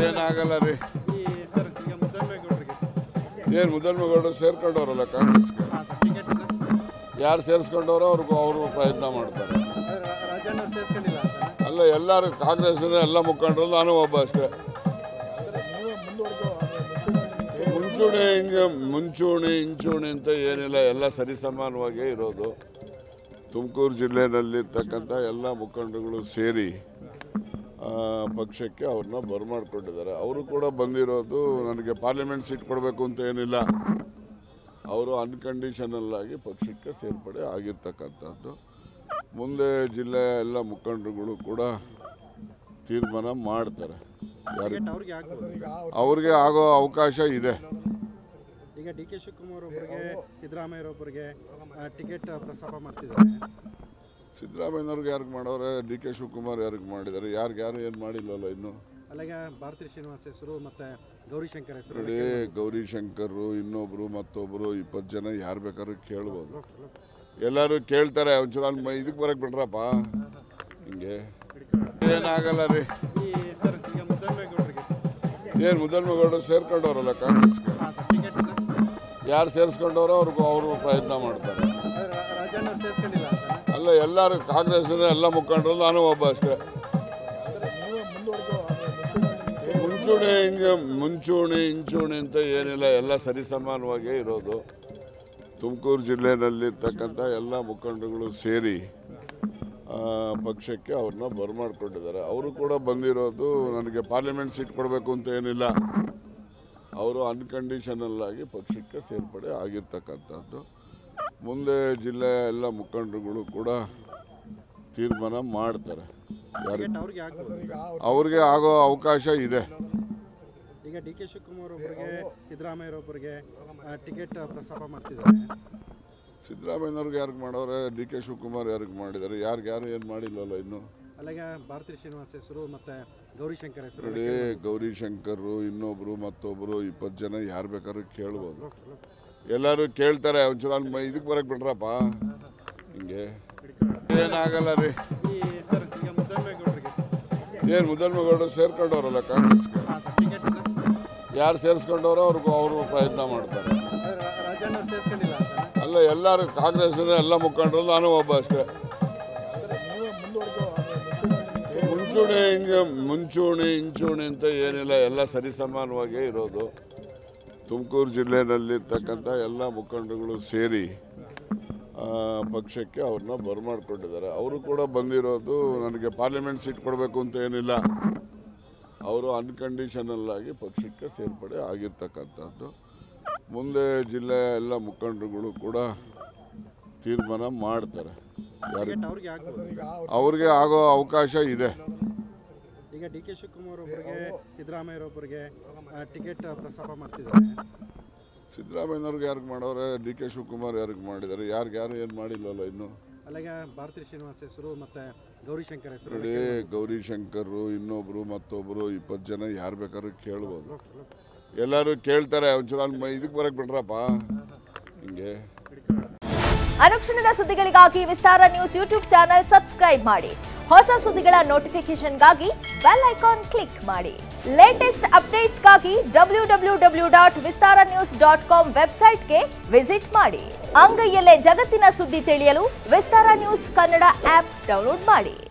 ಏನಾಗಲ್ಲ ರೀ ಈ ಸರ್ ಈಗ ಮುದ್ದನ್ಮೇಗೌಡರಿಗೆ ಏನು ಮುದ್ದನ್ಮೇಗೌಡರು ಸೇರ್ಕೊಂಡವ್ರಲ್ಲ ಕಾಂಗ್ರೆಸ್ಗೆ ಹಾಂ ಸರ್ ಟಿಕೆಟ್ ಸರ್ ಯಾರು ಸೇರಿಸ್ಕೊಂಡವ್ರೋ ಅವ್ರಿಗೂ ಅವರು ಪ್ರಯತ್ನ ಮಾಡ್ತಾರೆ ಅದೇ ರಾ- ರಾಜಣ್ಣ ಅವ್ರು ಸೇರ್ಸ್ಕೊಂಡಿಲ್ಲ ಅಂತ ಅಲ್ಲ ಎಲ್ಲರೂ ಕಾಂಗ್ರೆಸ್ನ ಎಲ್ಲ ಮುಖಂಡರು ನಾನು ಒಬ್ಬ ಅಷ್ಟೇ ಮುಂಚೂಣಿ ಹಿಂಗೆ ಮುಂಚೂಣಿ ಇಂಚೂಣಿ ಅಂತ ಏನಿಲ್ಲ ಎಲ್ಲ ಸರಿಸಮಾನವಾಗೇ ಇರೋದು ತುಮಕೂರು ಜಿಲ್ಲೆಯಲ್ಲಿರ್ತಕ್ಕಂಥ ಎಲ್ಲ ಮುಖಂಡರುಗಳು ಸೇರಿ ಆ, ಪಕ್ಷಕ್ಕೆ ಅವ್ರನ್ನ ಬರಮಾಡ್ಕೊಂಡಿದ್ದಾರೆ ಅವರು ಕೂಡ ಬಂದಿರೋದು ನನಗೆ ಪಾರ್ಲಿಮೆಂಟ್ ಸೀಟ್ ಕೊಡಬೇಕು ಅಂತ ಏನಿಲ್ಲ ಅವರು ಅನ್ಕಂಡೀಷನಲ್ ಆಗಿ ಪಕ್ಷಕ್ಕೆ ಸೇರ್ಪಡೆ ಆಗಿರ್ತಕ್ಕಂಥದ್ದು ಮುಂದೆ ಜಿಲ್ಲೆಯ ಎಲ್ಲ ಮುಖಂಡರುಗಳು ಕೂಡ ತೀರ್ಮಾನ ಮಾಡ್ತಾರೆ ಯಾರಿಗೆ ಟಿಕೆಟ್ ಅವ್ರಿಗೆ ಆಗ್ಬೋದು ಅವ್ರಿಗೆ ಆಗೋ ಅವಕಾಶ ಇದೆ ಈಗ ಡಿ ಕೆ ಶಿವಕುಮಾರ್ ಒಬ್ಬರಿಗೆ ಸಿದ್ದರಾಮಯ್ಯರೊಬ್ಬರಿಗೆ ಟಿಕೆಟ್ ಪ್ರಸ್ತಾಪ ಮಾಡ್ತಿದ್ದಾರೆ ಸಿದ್ದರಾಮಯ್ಯನವ್ರಿಗೆ ಯಾರಿಗೆ ಮಾಡವ್ರೆ ಡಿ ಕೆ ಶಿವಕುಮಾರ್ ಯಾರಿಗೆ ಮಾಡಿದ್ದಾರೆ ಯಾರಿಗೆ ಯಾರು ಏನು ಮಾಡಿಲ್ಲಲ್ಲ ಇನ್ನು ಅಲ್ಲಿಗೆ ಭಾರತೀಯ ಶ್ರೀನಿವಾಸ್ ಹೆಸರು ಮತ್ತೆ ಗೌರಿಶಂಕರ್ ಹೆಸರು ನೋಡಿ ಗೌರಿಶಂಕರ್ ಇನ್ನೊಬ್ರು ಮತ್ತೊಬ್ರು ಇಪ್ಪತ್ತು ಜನ ಯಾರು ಬೇಕಾದ್ರೂ ಕೇಳ್ಬೋದು ಎಲ್ಲರೂ ಕೇಳ್ತಾರೆ ಒಂಚೂರು ಅಲ್ಲಿ ಇದಕ್ಕೆ ಬರಕ್ಕೆ ಬಿಡ್ರಪ್ಪ ಹಿಂಗೆ ಏನಾಗಲ್ಲ ರೀ ಈ ಸರ್ ಈಗ ಮುದ್ದನ್ಮೇಗೌಡರಿಗೆ ಏನು ಮುದ್ದನ್ಮೇಗೌಡರು ಸೇರ್ಕೊಂಡವ್ರಲ್ಲ ಕಾಂಗ್ರೆಸ್ಗೆ ಹಾಂ ಸರ್ ಟಿಕೆಟ್ ಸರ್ ಯಾರು ಸೇರಿಸ್ಕೊಂಡವ್ರೋ ಅವ್ರಿಗೂ ಅವರು ಪ್ರಯತ್ನ ಮಾಡ್ತಾರೆ ಅದೇ ರಾ- ರಾಜಣ್ಣ ಅವ್ರು ಸೇರ್ಸ್ಕೊಂಡಿಲ್ಲ ಅಂತ ಅಲ್ಲ ಎಲ್ಲರೂ ಕಾಂಗ್ರೆಸ್ನ ಎಲ್ಲ ಮುಖಂಡರು ನಾನು ಒಬ್ಬ ಅಷ್ಟೇ ಮುಂಚೂಣಿ ಹಿಂಗೆ ಮುಂಚೂಣಿ ಇಂಚೂಣಿ ಅಂತ ಏನಿಲ್ಲ ಎಲ್ಲ ಸರಿಸಮಾನವಾಗೇ ಇರೋದು ತುಮಕೂರು ಜಿಲ್ಲೆಯಲ್ಲಿರ್ತಕ್ಕಂಥ ಎಲ್ಲ ಮುಖಂಡರುಗಳು ಸೇರಿ ಆ, ಪಕ್ಷಕ್ಕೆ ಅವ್ರನ್ನ ಬರಮಾಡ್ಕೊಂಡಿದ್ದಾರೆ ಅವರು ಕೂಡ ಬಂದಿರೋದು ನನಗೆ ಪಾರ್ಲಿಮೆಂಟ್ ಸೀಟ್ ಕೊಡಬೇಕು ಅಂತ ಏನಿಲ್ಲ ಅವರು ಅನ್ಕಂಡೀಷನಲ್ ಆಗಿ ಪಕ್ಷಕ್ಕೆ ಸೇರ್ಪಡೆ ಆಗಿರ್ತಕ್ಕಂಥದ್ದು ಮುಂದೆ ಜಿಲ್ಲೆಯ ಎಲ್ಲ ಮುಖಂಡರುಗಳು ಕೂಡ ತೀರ್ಮಾನ ಮಾಡ್ತಾರೆ ಯಾರಿಗೆ ಟಿಕೆಟ್ ಅವ್ರಿಗೆ ಆಗ್ಬೋದು ಅವ್ರಿಗೆ ಆಗೋ ಅವಕಾಶ ಇದೆ ಈಗ ಡಿ ಕೆ ಶಿವಕುಮಾರ್ ಒಬ್ಬರಿಗೆ ಸಿದ್ದರಾಮಯ್ಯರೊಬ್ಬರಿಗೆ ಟಿಕೆಟ್ ಪ್ರಸ್ತಾಪ ಮಾಡ್ತಿದ್ದಾರೆ ಸಿದ್ದರಾಮಯ್ಯನವ್ರಿಗೆ ಯಾರಿಗೆ ಮಾಡವ್ರೆ ಡಿ ಕೆ ಶಿವಕುಮಾರ್ ಯಾರಿಗೆ ಮಾಡಿದ್ದಾರೆ ಯಾರಿಗೆ ಯಾರು ಏನು ಮಾಡಿಲ್ಲಲ್ಲ ಇನ್ನು ಅಲ್ಲಿಗೆ ಭಾರತೀಯ ಶ್ರೀನಿವಾಸ್ ಹೆಸರು ಮತ್ತೆ ಗೌರಿಶಂಕರ್ ಹೆಸರು ನೋಡಿ ಗೌರಿಶಂಕರ್ ಇನ್ನೊಬ್ರು ಮತ್ತೊಬ್ರು ಇಪ್ಪತ್ತು ಜನ ಯಾರು ಬೇಕಾದ್ರೂ ಕೇಳ್ಬೋದು ಎಲ್ಲರೂ ಕೇಳ್ತಾರೆ ಒಂಚೂರು ಅಲ್ಲಿ ಇದಕ್ಕೆ ಬರಕ್ಕೆ ಬಿಡ್ರಪ್ಪ ಹಿಂಗೆ ಏನಾಗಲ್ಲ ರೀ ಈ ಸರ್ ಈಗ ಮುದ್ದನ್ಮೇಗೌಡರಿಗೆ ಏನು ಮುದ್ದನ್ಮೇಗೌಡರು ಸೇರ್ಕೊಂಡವ್ರಲ್ಲ ಕಾಂಗ್ರೆಸ್ಗೆ ಹಾಂ ಸರ್ ಟಿಕೆಟ್ ಸರ್ ಯಾರು ಸೇರಿಸ್ಕೊಂಡವ್ರೋ ಅವ್ರಿಗೂ ಅವರು ಪ್ರಯತ್ನ ಮಾಡ್ತಾರೆ ಅದೇ ರಾ- ರಾಜಣ್ಣ ಅವ್ರು ಸೇರ್ಸ್ಕೊಂಡಿಲ್ಲ ಅಂತ ಅಲ್ಲ ಎಲ್ಲರೂ ಕಾಂಗ್ರೆಸ್ನ ಎಲ್ಲ ಮುಖಂಡರು ನಾನು ಒಬ್ಬ ಅಷ್ಟೇ ಮುಂಚೂಣಿ ಹಿಂಗೆ ಮುಂಚೂಣಿ ಇಂಚೂಣಿ ಅಂತ ಏನಿಲ್ಲ ಎಲ್ಲ ಸರಿಸಮಾನವಾಗೇ ಇರೋದು ತುಮಕೂರು ಜಿಲ್ಲೆಯಲ್ಲಿರ್ತಕ್ಕಂಥ ಎಲ್ಲ ಮುಖಂಡರುಗಳು ಸೇರಿ ಆ, ಪಕ್ಷಕ್ಕೆ ಅವ್ರನ್ನ ಬರಮಾಡ್ಕೊಂಡಿದ್ದಾರೆ ಅವರು ಕೂಡ ಬಂದಿರೋದು ನನಗೆ ಪಾರ್ಲಿಮೆಂಟ್ ಸೀಟ್ ಕೊಡಬೇಕು ಅಂತ ಏನಿಲ್ಲ ಅವರು ಅನ್ಕಂಡೀಷನಲ್ ಆಗಿ ಪಕ್ಷಕ್ಕೆ ಸೇರ್ಪಡೆ ಆಗಿರ್ತಕ್ಕಂಥದ್ದು ಮುಂದೆ ಜಿಲ್ಲೆಯ ಎಲ್ಲ ಮುಖಂಡರುಗಳು ಕೂಡ ತೀರ್ಮಾನ ಮಾಡ್ತಾರೆ ಯಾರಿಗೆ ಟಿಕೆಟ್ ಅವ್ರಿಗೆ ಆಗ್ಬೋದು ಅವ್ರಿಗೆ ಆಗೋ ಅವಕಾಶ ಇದೆ ಈಗ ಡಿ ಕೆ ಶಿವಕುಮಾರ್ ಒಬ್ಬರಿಗೆ ಸಿದ್ದರಾಮಯ್ಯರೊಬ್ಬರಿಗೆ ಟಿಕೆಟ್ ಪ್ರಸ್ತಾಪ ಮಾಡ್ತಿದ್ದಾರೆ ಸಿದ್ದರಾಮಯ್ಯನವ್ರಿಗೆ ಯಾರಿಗೆ ಮಾಡವ್ರೆ ಡಿ ಕೆ ಶಿವಕುಮಾರ್ ಯಾರಿಗೆ ಮಾಡಿದ್ದಾರೆ ಯಾರಿಗೆ ಯಾರು ಏನು ಮಾಡಿಲ್ಲಲ್ಲ ಇನ್ನು ಅಲ್ಲಿಗೆ ಭಾರತೀಯ ಶ್ರೀನಿವಾಸ್ ಹೆಸರು ಮತ್ತೆ ಗೌರಿಶಂಕರ್ ಹೆಸರು ನೋಡಿ ಗೌರಿಶಂಕರ್ ಇನ್ನೊಬ್ರು ಮತ್ತೊಬ್ರು ಇಪ್ಪತ್ತು ಜನ ಯಾರು ಬೇಕಾದ್ರೂ ಕೇಳ್ಬೋದು ಎಲ್ಲರೂ ಕೇಳ್ತಾರೆ ಒಂಚೂರು ಅಲ್ಲಿ ಇದಕ್ಕೆ ಬರಕ್ಕೆ ಬಿಡ್ರಪ್ಪ ಹಿಂಗೆ ಅನುಕ್ಷಣದ ಸುದ್ದಿಗಳಿಗಾಗಿ Vistara news YouTube channel subscribe ಮಾಡಿ ಹೊಸ ಸುದ್ದಿಗಳ ನೋಟಿಫಿಕೇಶನ್ಗಾಗಿ ಬೆಲ್ ಐಕಾನ್ ಕ್ಲಿಕ್ ಮಾಡಿ ಲೇಟೆಸ್ಟ್ ಅಪ್ಡೇಟ್ಸ್ಗಾಗಿ W W W dot Vistara news dot com ವೆಬ್ಸೈಟ್ಗೆ ವಿಸಿಟ್ ಮಾಡಿ ಅಂಗೈಯಲ್ಲೇ ಜಗತ್ತಿನ ಸುದ್ದಿ ತಿಳಿಯಲು Vistara news Kannada app download ಮಾಡಿ